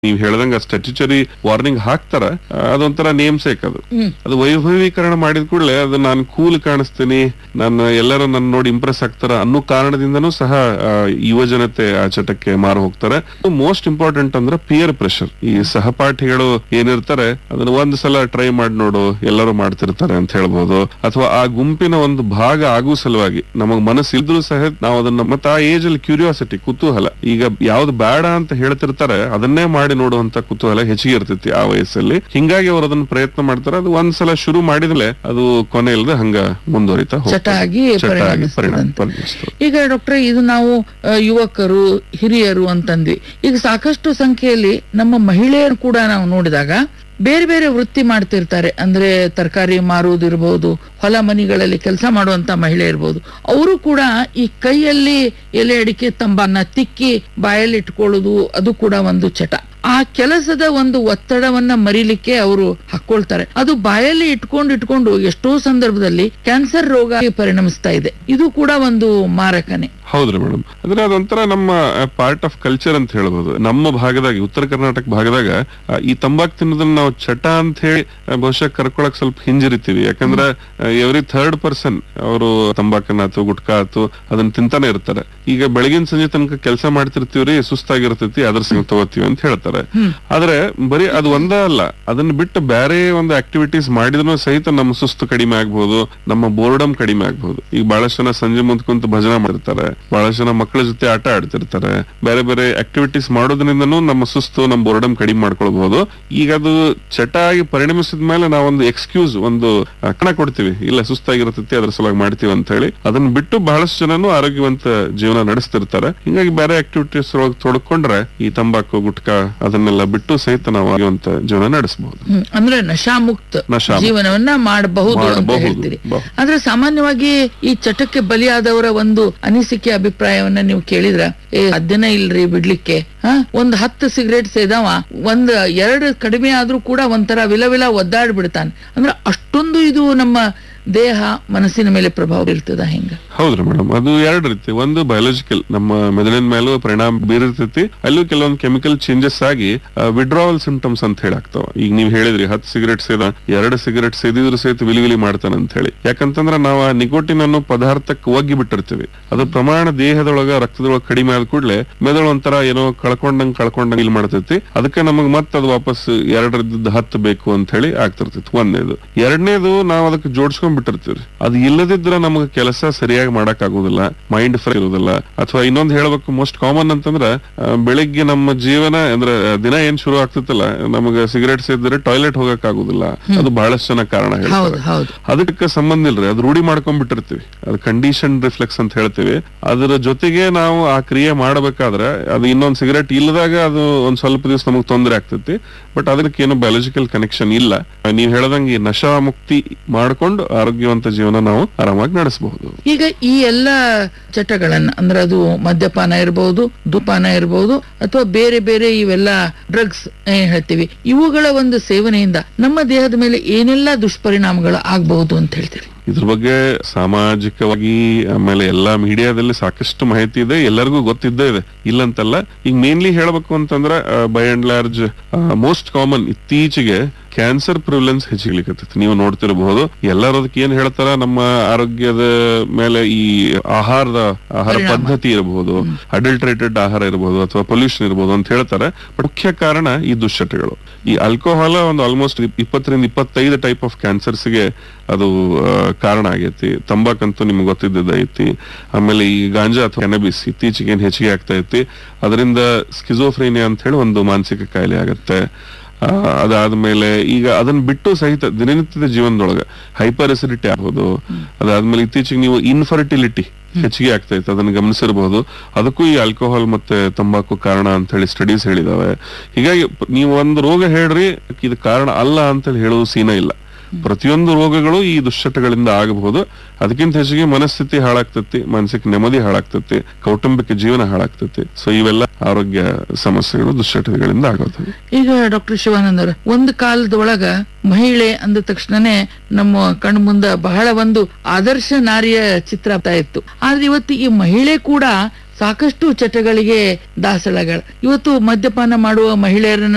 ನೀವ್ ಹೇಳ್ದಂಗ ಸ್ಟ್ಯಾಟ್ಯುಚರಿ ವಾರ್ನಿಂಗ್ ಹಾಕ್ತಾರ ಆ, ಅದೊಂಥರ ನೇಮ್ ಸೇಕ್ ಅದು ಹ್ಮ್. ಅದು ವೈಭವೀಕರಣ ಮಾಡಿದ ಕೂಡಲೇ ಅದು ನಾನು ಕೂಲ್ ಕಾಣಿಸ್ತೀನಿ ನಾನು ಎಲ್ಲರೂ ನನ್ನ ನೋಡಿ ಇಂಪ್ರೆಸ್ ಆಗ್ತಾರ ಅನ್ನೋ ಕಾರಣದಿಂದನೂ ಸಹ ಆ, ಯುವ ಜನತೆ ಆ ಚಟಕ್ಕೆ ಮಾರು ಹೋಗ್ತಾರೆ ಮೋಸ್ಟ್ ಇಂಪಾರ್ಟೆಂಟ್ ಅಂದ್ರೆ ಪಿಯರ್ ಪ್ರೆಷರ್ ಈ ಸಹಪಾಠಿಗಳು ಏನಿರ್ತಾರೆ ಅದನ್ನ ಒಂದ್ ಸಲ ಟ್ರೈ ಮಾಡಿ ನೋಡು ಎಲ್ಲರೂ ಮಾಡ್ತಿರ್ತಾರೆ ಅಂತ ಹೇಳ್ಬೋದು ಅಥವಾ ಆ ಗುಂಪಿನ ಒಂದು ಭಾಗ ಆಗುವ ಸಲುವಾಗಿ ನಮಗ್ ಮನಸ್ಸು ಇದ್ರೂ ಸಹ ನಾವು ಅದನ್ನ ಮತ್ತೆ ಆ ಏಜ್ ಅಲ್ಲಿ ಕ್ಯೂರಿಯಾಸಿಟಿ ಕುತೂಹಲ ಈಗ ಯಾವ್ದು ಬೇಡ ಅಂತ ಹೇಳ್ತಿರ್ತಾರೆ ಅದನ್ನೇ ಮಾಡಿ ನೋಡುವಂತ ಕುತೂಹಲ ಹೆಚ್ಚಿಗೆ ಇರ್ತೈತಿ ಆ ವಯಸ್ಸಲ್ಲಿ ಹಿಂಗಾಗಿ ಅವ್ರು ಅದನ್ನ ಪ್ರಯತ್ನ ಮಾಡ್ತಾರೆ ಅದು ಒಂದ್ಸಲ ಶುರು ಮಾಡಿದ್ಲೆ ಅದು ಕೊನೆ ಇಲ್ಲದೆ ಹಂಗ ಮುಂದುವರಿತಾ ಹೋಗ್ತದೆ. ಚಟ ಆಗಿ ಚಟ ಆಗಿ ಪರಿಣಾಮ ಪರಿಣಮಿಸ್ತದಂತೆ. ಪರಿಣಮಿಸ್ತದೆ. ಈಗ ಡಾಕ್ಟ್ರೆ ಇದು ನಾವು ಆ, ಯುವಕರು ಹಿರಿಯರು ಅಂತಂದ್ವಿ ಈಗ ಸಾಕಷ್ಟು ಸಂಖ್ಯೆಯಲ್ಲಿ ನಮ್ಮ ಮಹಿಳೆಯರು ಕೂಡ ನಾವು ನೋಡಿದಾಗ ಬೇರೆ ಬೇರೆ ವೃತ್ತಿ ಮಾಡ್ತಿರ್ತಾರೆ ಅಂದ್ರೆ ತರಕಾರಿ ಮಾರುವುದಿರ್ಬೋದು ಹೊಲ ಮನಿಗಳಲ್ಲಿ ಕೆಲಸ ಮಾಡುವಂತ ಮಹಿಳೆ ಇರ್ಬೋದು ಅವರು ಕೂಡ ಈ ಕೈಯಲ್ಲಿ ಎಲೆ ಅಡಿಕೆ ತಂಬನ್ನ ತಿಕ್ಕಿ ಬಾಯಲ್ಲಿ ಇಟ್ಕೊಳ್ಳೋದು ಅದು ಕೂಡ ಒಂದು ಚಟ ಆ ಕೆಲಸದ ಒಂದು ಒತ್ತಡವನ್ನ ಮರಿಲಿಕ್ಕೆ ಅವರು ಹಾಕೊಳ್ತಾರೆ ಅದು ಬಾಯಲ್ಲಿ ಇಟ್ಕೊಂಡು ಇಟ್ಕೊಂಡು ಎಷ್ಟೋ ಸಂದರ್ಭದಲ್ಲಿ ಕ್ಯಾನ್ಸರ್ ರೋಗ ಪರಿಣಮಿಸ್ತಾ ಇದೆ ಇದು ಕೂಡ ಒಂದು ಮಾರಕನೆ ಹೌದ್ರಿ ಮೇಡಮ್ ಅಂದ್ರೆ ಅದೊಂಥರ ನಮ್ಮ ಪಾರ್ಟ್ ಆಫ್ ಕಲ್ಚರ್ ಅಂತ ಹೇಳ್ಬೋದು ನಮ್ಮ ಭಾಗದಾಗ ಉತ್ತರ ಕರ್ನಾಟಕ ಭಾಗದಾಗ ಆ, ಈ ತಂಬಾಕು ತಿನ್ನೋದನ್ನ ನಾವು ಚಟ ಅಂತ ಹೇಳಿ ಆ, ಬಹುಶಃ ಕರ್ಕೊಳಕ್ ಸ್ವಲ್ಪ ಹಿಂಜರಿತೀವಿ ಯಾಕಂದ್ರೆ ಎವ್ರಿ ಥರ್ಡ್ ಪರ್ಸನ್ ಅವರು ತಂಬಾಕನ್ನ ಆತು ಗುಟ್ಕಾ ಆತು ಅದನ್ನ ತಿಂತಾನೆ ಇರ್ತಾರೆ ಈಗ ಬೆಳಗಿನ ಸಂಜೆ ತನಕ ಕೆಲಸ ಮಾಡ್ತಿರ್ತೀವ್ರಿ ಸುಸ್ತಾಗಿರ್ತೈತಿ ಅದ್ರ ಸಂಗ ತಗೋತೀವಿ ಅಂತ ಹೇಳ್ತಾರೆ ಆದ್ರೆ ಬರೀ ಅದು ಒಂದೇ ಅಲ್ಲ ಅದನ್ನ ಬಿಟ್ಟು ಬೇರೆ ಒಂದು ಆಕ್ಟಿವಿಟೀಸ್ ಮಾಡಿದ್ರು ಸಹಿತ ನಮ್ಮ ಸುಸ್ತು ಕಡಿಮೆ ಆಗ್ಬಹುದು ನಮ್ಮ ಬೋರ್ಡಮ್ ಕಡಿಮೆ ಆಗ್ಬಹುದು ಈಗ ಬಹಳಷ್ಟು ಜನ ಸಂಜೆ ಮುಂದ್ ಕುಂತು ಭಜನೆ ಮಾಡಿರ್ತಾರೆ ಬಹಳಷ್ಟು ಜನ ಮಕ್ಕಳ ಜೊತೆ ಆಟ ಆಡ್ತಿರ್ತಾರೆ ಬೇರೆ ಬೇರೆ ಆಕ್ಟಿವಿಟೀಸ್ ಮಾಡೋದ್ರಿಂದನೂ ನಮ್ಮ ಸುಸ್ತು ನಮ್ಮ ಬೋರ್ಡಮ್ ಕಡಿಮೆ ಮಾಡ್ಕೊಳ್ಬಹುದು ಈಗ ಅದು ಚಟ ಆಗಿ ಪರಿಣಮಿಸಿದ ಮೇಲೆ ನಾವೊಂದು ಎಕ್ಸ್ಕ್ಯೂಸ್ ಒಂದು ಆ, ಕಣ ಕೊಡ್ತೀವಿ ಇಲ್ಲ ಸುಸ್ತಾಗಿರ್ತೈತಿ ಅದ್ರ ಸಲುವಾಗಿ ಮಾಡ್ತೀವಿ ಅಂತ ಹೇಳಿ ಅದನ್ನ ಬಿಟ್ಟು ಬಹಳಷ್ಟು ಜನನು ಆರೋಗ್ಯವಂತ ಜೀವನ ನಡೆಸ್ತಿರ್ತಾರೆ ಹಿಂಗಾಗಿ ಬೇರೆ ಆಕ್ಟಿವಿಟೀಸ್ ಒಳಗೆ ತೊಡ್ಕೊಂಡ್ರೆ ಈ ತಂಬಾಕು ಗುಟ್ಕಾ ಅದನ್ನೆಲ್ಲ ಬಿಟ್ಟು ಸಹಿತ ನಾವು ಆರೋಗ್ಯವಂತ ಜೀವನ ನಡೆಸಬಹುದು ಹ್ಮ್. ಅಂದ್ರೆ ನಶಾಮುಕ್ತ ನಶಾಮುಕ್ತ. ಜೀವನವನ್ನ ಮಾಡಬಹುದು ಅಂತ ಮಾಡಬಹುದು. ಹೇಳ್ತೀರಿ ಬಹು- ಆದ್ರೆ ಸಾಮಾನ್ಯವಾಗಿ ಈ ಚಟಕ್ಕೆ ಬಲಿಯಾದವರ ಒಂದು ಅನಿಸಿಕೆ ಅಭಿಪ್ರಾಯವನ್ನ ನೀವು ಕೇಳಿದ್ರ ಏ ಸಾಧ್ಯನೇ ಇಲ್ರಿ ಬಿಡ್ಲಿಕ್ಕೆ ಹ ಒಂದ್ ಹತ್ತು ಸಿಗರೇಟ್ ಸೇದವ ಒಂದ್ ಎರಡು ಕಡಿಮೆ ಆದ್ರೂ ಕೂಡ ಒಂಥರ ವಿಲ ವಿಲ ಒದ್ದಾಡ್ ಬಿಡ್ತಾನೆ ಅಂದ್ರೆ ಅಷ್ಟೊಂದು ಇದು ನಮ್ಮ ದೇಹ ಮನಸ್ಸಿನ ಮೇಲೆ ಪ್ರಭಾವ ಬೀರ್ತದ ಹೆಂಗ ಹೌದ್ರಿ ಮೇಡಮ್ ಅದು ಎರಡ್ ರೀತಿ ಒಂದು ಬಯೋಲಾಜಿಕಲ್ ನಮ್ಮ ಮೆದುಳಿನ ಮೇಲೂ ಪರಿಣಾಮ ಬೀರಿರ್ತೈತಿ ಅಲ್ಲೂ ಕೆಲವೊಂದು ಕೆಮಿಕಲ್ ಚೇಂಜಸ್ ಆಗಿ ವಿಡ್ರಾವಲ್ ಸಿಂಪ್ಟಮ್ಸ್ ಅಂತ ಹೇಳಿ ಆಗ್ತಾವ ಈಗ ನೀವ್ ಹೇಳಿದ್ರಿ ಹತ್ತು ಸಿಗರೇಟ್ ಸೇದ ಎರಡು ಸಿಗರೇಟ್ ಸೇದಿದ್ರು ಸಹಿತ ವಿಲಿ ವಿಲಿ ಮಾಡ್ತಾನೆ ಅಂತ ಹೇಳಿ ಯಾಕಂತಂದ್ರ ನಾವು ಆ ನಿಕೋಟಿನ್ ಅನ್ನೋ ಪದಾರ್ಥಕ್ಕೆ ಒಗ್ಗಿ ಬಿಟ್ಟಿರ್ತೀವಿ ಅದು ಪ್ರಮಾಣ ದೇಹದೊಳಗ ರಕ್ತದೊಳಗ ಕಡಿಮೆ ಆದ ಕೂಡಲೇ ಮೆದುಳು ಒಂಥರ ಏನೋ ಕಳ್ಕೊಂಡಂಗ್ ಕಳ್ಕೊಂಡಂಗ್ ಇಲ್ಲಿ ಮಾಡ್ತೈತಿ ಅದಕ್ಕೆ ನಮಗ್ ಮತ್ತೆ ಅದು ವಾಪಸ್ ಎರಡರದ್ದು ಹತ್ತು ಬೇಕು ಅಂತ ಹೇಳಿ ಆಗ್ತಿರ್ತೈತಿ ಒಂದನೇದು ಎರಡನೇದು ನಾವು ಅದಕ್ಕೆ ಜೋಡಿಸ್ಕೊಂಡ್ ಬಿಟ್ಟಿರ್ತೀವಿ ಅದು ಇಲ್ಲದಿದ್ರೆ ನಮಗೆ ಕೆಲಸ ಸರಿಯಾಗಿ ಮಾಡಕ್ ಆಗುದಿಲ್ಲ ಮೈಂಡ್ ಫ್ರೈ ಇರುದಿಲ್ಲ ಅಥವಾ ಇನ್ನೊಂದು ಹೇಳ್ಬೇಕು ಮೋಸ್ಟ್ ಕಾಮನ್ ಅಂತಂದ್ರ ಆ, ಬೆಳಿಗ್ಗೆ ನಮ್ಮ ಜೀವನ ಅಂದ್ರೆ ಆ, ದಿನ ಏನ್ ಶುರು ಆಗ್ತಿತ್ತಲ್ಲ ನಮಗೆ ಸಿಗರೇಟ್ ಸೇದಿದ್ರೆ ಟಾಯ್ಲೆಟ್ ಹೋಗಕ್ ಆಗುದಿಲ್ಲ ಅದು ಬಹಳಷ್ಟು ಜನ ಕಾರಣ ಹೌದು ಹೇಳ್ತಾರೆ ಹೌದು ಅದಕ್ಕೆ ಸಂಬಂಧ ಇಲ್ರಿ ಅದು ರೂಢಿ ಮಾಡ್ಕೊಂಡ್ಬಿಟ್ಟಿರ್ತೀವಿ ಅದು ಕಂಡೀಷನ್ ರಿಫ್ಲೆಕ್ಸ್ ಅಂತ ಹೇಳ್ತೀವಿ ಅದರ ಜೊತೆಗೆ ನಾವು ಆ ಕ್ರಿಯೆ ಮಾಡಬೇಕಾದ್ರೆ ಅದು ಇನ್ನೊಂದ್ ಸಿಗರೇಟ್ ಇಲ್ಲದಾಗ ಅದು ಒಂದ್ ಸ್ವಲ್ಪ ದಿವಸ ನಮಗ್ ತೊಂದರೆ ಆಗ್ತೈತಿ ಬಟ್ ಅದಕ್ಕೆ ಏನು ಬಯಾಲಜಿಕಲ್ ಕನೆಕ್ಷನ್ ಇಲ್ಲ ನೀವ್ ಹೇಳ್ದಂಗೆ ಈ ನಶಾ ಮುಕ್ತಿ ಮಾಡ್ಕೊಂಡು ಆರೋಗ್ಯವಂತ ಜೀವನ ನಾವು ಆರಾಮಾಗಿ ನಡೆಸಬಹುದು ಈಗ ಈ ಎಲ್ಲ ಚಟಗಳನ್ನ ಅಂದ್ರೆ ಅದು ಮದ್ಯಪಾನ ಇರಬಹುದು ಧೂಪಾನ ಇರಬಹುದು ಅಥವಾ ಬೇರೆ ಬೇರೆ ಇವೆಲ್ಲ ಡ್ರಗ್ಸ್ ಏನ್ ಹೇಳ್ತೀವಿ ಇವುಗಳ ಒಂದು ಸೇವನೆಯಿಂದ ನಮ್ಮ ದೇಹದ ಮೇಲೆ ಏನೆಲ್ಲ ದುಷ್ಪರಿಣಾಮಗಳು ಆಗಬಹುದು ಅಂತ ಹೇಳ್ತೀರಿ ಇದ್ರ ಬಗ್ಗೆ ಸಾಮಾಜಿಕವಾಗಿ ಆಮೇಲೆ ಎಲ್ಲಾ ಮೀಡಿಯಾದಲ್ಲಿ ಸಾಕಷ್ಟು ಮಾಹಿತಿ ಇದೆ ಎಲ್ಲರಿಗೂ ಗೊತ್ತಿದ್ದೇ ಇದೆ ಇಲ್ಲಂತಲ್ಲ ಈಗ ಮೇನ್ಲಿ ಹೇಳ್ಬೇಕು ಅಂತಂದ್ರೆ by and large most common ಇತ್ತೀಚೆಗೆ ಕ್ಯಾನ್ಸರ್ ಪ್ರಿವಿಲೆನ್ಸ್ ಹೆಚ್ಚಿಗ್ಲಿಕ್ಕತ್ತೈತಿ ನೀವು ನೋಡ್ತಿರಬಹುದು ಎಲ್ಲರೂ ಅದಕ್ಕೆ ಏನ್ ಹೇಳ್ತಾರ ನಮ್ಮ ಆರೋಗ್ಯದ ಮೇಲೆ ಈ ಆಹಾರದ ಆಹಾರ ಪರಿಣಾಮ. ಪದ್ಧತಿ ಇರಬಹುದು ಅಡಲ್ಟ್ರೇಟೆಡ್ ಆಹಾರ ಇರಬಹುದು ಅಥವಾ ಪೊಲ್ಯೂಷನ್ ಇರಬಹುದು ಅಂತ ಹೇಳ್ತಾರೆ ಬಟ್ ಮುಖ್ಯ ಕಾರಣ ಈ ದುಶ್ಚಟಗಳು ಈ ಆಲ್ಕೋಹಾಲ ಒಂದು ಆಲ್ಮೋಸ್ಟ್ ಇಪ್ಪತ್ತರಿಂದ ಇಪ್ಪತ್ತೈದು ಟೈಪ್ ಆಫ್ ಕ್ಯಾನ್ಸರ್ಸ್ಗೆ ಅದು ಆ, ಕಾರಣ ಆಗೈತಿ ತಂಬಾಕಂತೂ ನಿಮ್ಗೆ ಗೊತ್ತಿದ್ದೈತಿ ಆಮೇಲೆ ಈ ಗಾಂಜಾ ಅಥವಾ ಕೆನಬಿಸ್ ಇತ್ತೀಚೆಗೆ ಏನ್ ಹೆಚ್ಚಿಗೆ ಆಗ್ತಾ ಐತಿ ಅದರಿಂದ ಸ್ಕಿಜೋಫ್ರೇನಿಯಾ ಅಂತ ಹೇಳಿ ಒಂದು ಮಾನಸಿಕ ಕಾಯಿಲೆ ಆಗತ್ತೆ ಆ, ಅದಾದ್ಮೇಲೆ ಈಗ ಅದನ್ನ ಬಿಟ್ಟು ಸಹಿತ ದಿನನಿತ್ಯದ ಜೀವನದೊಳಗ ಹೈಪರ್ ಎಸಿಡಿಟಿ ಆಗ್ಬೋದು ಅದಾದ್ಮೇಲೆ ಇತ್ತೀಚೆಗೆ ನೀವು ಇನ್ಫರ್ಟಿಲಿಟಿ ಹೆಚ್ಚಿಗೆ ಆಗ್ತಾ ಇತ್ತು ಅದನ್ನ ಗಮನಿಸಿರಬಹುದು ಅದಕ್ಕೂ ಈ ಆಲ್ಕೋಹಾಲ್ ಮತ್ತೆ ತಂಬಾಕು ಕಾರಣ ಅಂತ ಹೇಳಿ ಸ್ಟಡೀಸ್ ಹೇಳಿದಾವೆ ಹೀಗಾಗಿ ಪ- ನೀವು ಒಂದು ರೋಗ ಹೇಳ್ರಿ ಇದು ಕಾರಣ ಅಲ್ಲ ಅಂತ ಹೇಳಿ ಹೇಳೋದು ಸೀನ ಇಲ್ಲ ಪ್ರತಿಯೊಂದು ರೋಗಗಳು ಈ ದುಶ್ಚಟಗಳಿಂದ ಆಗಬಹುದು ಅದಕ್ಕಿಂತ ಹೆಚ್ಚಿಗೆ ಮನಸ್ಥಿತಿ ಹಾಳಾಗ್ತತಿ ಮಾನಸಿಕ ನೆಮ್ಮದಿ ಹಾಳಾಗ್ತತಿ ಕೌಟುಂಬಿಕ ಜೀವನ ಹಾಳಾಗ್ತತಿ ಸೊ ಇವೆಲ್ಲ ಆರೋಗ್ಯ ಸಮಸ್ಯೆಗಳು ದುಶ್ಚಟಗಳಿಂದ ಆಗೋದು ಈಗ ಡಾಕ್ಟರ್ ಶಿವಾನಂದ್ ಅವ್ರ ಒಂದು ಕಾಲದೊಳಗ ಮಹಿಳೆ ಅಂದ ತಕ್ಷಣನೇ ನಮ್ಮ ಕಣ್ಣು ಮುಂದ ಬಹಳ ಒಂದು ಆದರ್ಶ ನಾರಿಯ ಚಿತ್ರ ಆಗ್ತಾ ಇತ್ತು ಆದ್ರೆ ಇವತ್ತು ಈ ಮಹಿಳೆ ಕೂಡ ಸಾಕಷ್ಟು ಚಟಗಳಿಗೆ ದಾಸಳಗಳ ಇವತ್ತು ಮದ್ಯಪಾನ ಮಾಡುವ ಮಹಿಳೆಯರನ್ನ